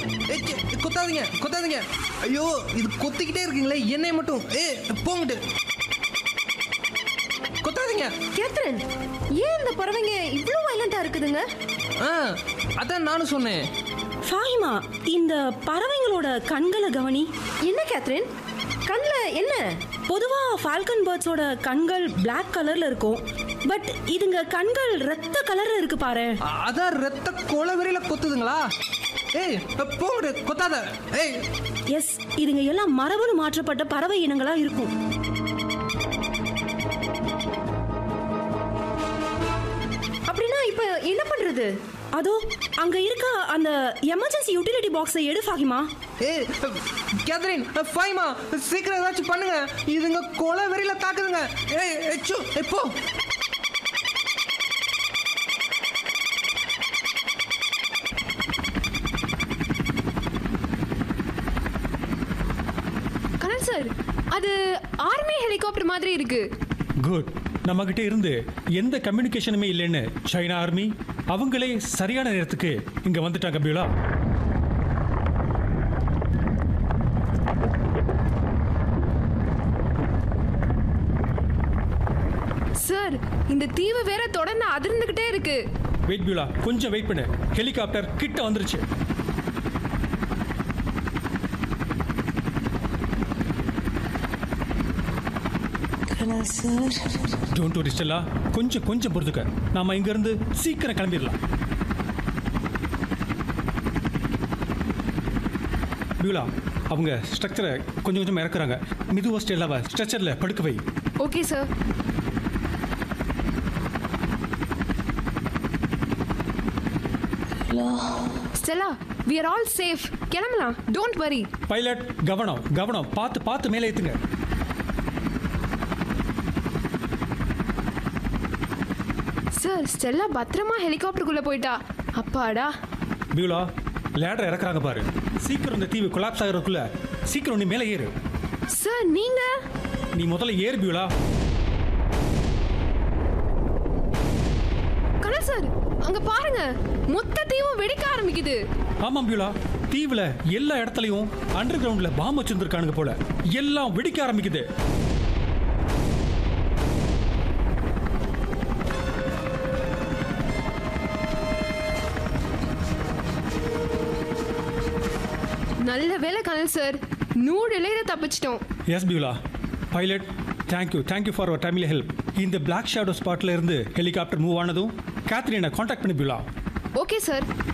ஏய், ச்சே, கொத்தாதீங்க கொத்தாதீங்க ஐயோ இது கொத்திக்கிட்டே இருக்கீங்களே என்னை மட்டும் ஏ போங்கட்டு கொத்தாதீங்க கேத்ரின் ஏன் இந்த பறவைங்க இவ்ளோ வயலண்டா இருக்குதுங்க ஆ அதான் நானும் சொன்னேன் ஃபாஹிமா இந்த பறவைங்களோட கண்களை கவனி என்ன கேத்ரின் கண்ணுல என்ன பொதுவா ஃபால்கன் பேர்ட்ஸோட கண்கள் Black கலர்ல இருக்கும் பட் இதுங்க கண்கள் ரத்த கலர்ல இருக்கு பாரு அ- அதான் ரத்த கொலவெறியில கொத்துதுங்களா ஏய் போங்கட்டு கொத்தாத ஏய் எஸ் இதுங்க எல்லாம் மரபணு மாற்றப்பட்ட பறவை இனங்களா இருக்கும் அப்படின்னா இப்ப என்ன பண்றது அதோ அங்க இருக்க அந்த எமர்ஜென்சி யூட்டிலிட்டி பாக்ஸை எடு ஃபாஹிமா ஏய் கேத்ரின் ஃபைமா சீக்கிரம் ஏதாச்சும் பண்ணுங்க இதுங்க கொலை வெறியில தாக்குதுங்க ஏய் எச்சு எப்போ கனல் சார் அது ஆர்மி ஹெலிகாப்டர் மாதிரி இருக்கு குட் நம்மகிட்ட இருந்து எந்த கம்யூனிகேஷனுமே இல்லைன்னு சைனா ஆர்மி அவங்களே சரியான நேரத்துக்கு இங்க வந்துட்டாங்க பியூலா சார் இந்த தீவு வேற தொடர்ந்து அதிர்ந்துகிட்டே இருக்கு வெயிட் பியூலா கொஞ்சம் வெயிட் பண்ணு ஹெலிகாப்டர் கிட்ட வந்துருச்சு டோன்ட் வரி ஸ்டெல்லா கொஞ்சம் கொஞ்சம் பொறுத்துக்க நாம இங்க இருந்து சீக்கிரம் கிளம்பிடலாம் பியூலா அவங்க ஸ்ட்ரக்சரை கொஞ்சம் கொஞ்சம் இறக்குறாங்க மெதுவா ஸ்டெல்லாவை ஸ்ட்ரக்சரில் படுக்க வை okay sir Stella we are all safe கிளம்பலாம் டோன்ட் வரி பைலட் கவனம் கவனம் பார்த்து பார்த்து மேலே ஏத்துங்க சார் ஸ்டெல்லா பத்திரமா ஹெலிகாப்டருக்குள்ள போயிட்டா அப்பாடா பியூலா லேடர் இறக்குறாங்க பாரு சீக்கிரம் இந்த தீவு கொலாப்ஸ் ஆகிறதுக்குள்ள சீக்கிரம் நீ மேலே ஏறு சார் நீங்க நீ முதல்ல ஏறு பியூலா கனல் சார் அங்க பாருங்க மொத்த தீவும் வெடிக்க ஆரம்பிக்குது ஆமாம் பியூலா தீவுல எல்லா இடத்துலயும் அண்டர் கிரவுண்ட்ல பாம் வச்சிருந்திருக்கானுங்க போல எல்லாம் வெடிக்க ஆரம்பிக்குது நல்ல வேலை கனல் சார் நூறு இலையில தப்பிச்சிட்டோம் yes Beulah pilot thank you thank you for our timely help இந்த பிளாக் ஷேடோ ஸ்பாட்ல இருந்து ஹெலிகாப்டர் மூவ் ஆனதும் கேத்ரினை காண்டாக்ட் பண்ணி பியூலா ஓகே சார்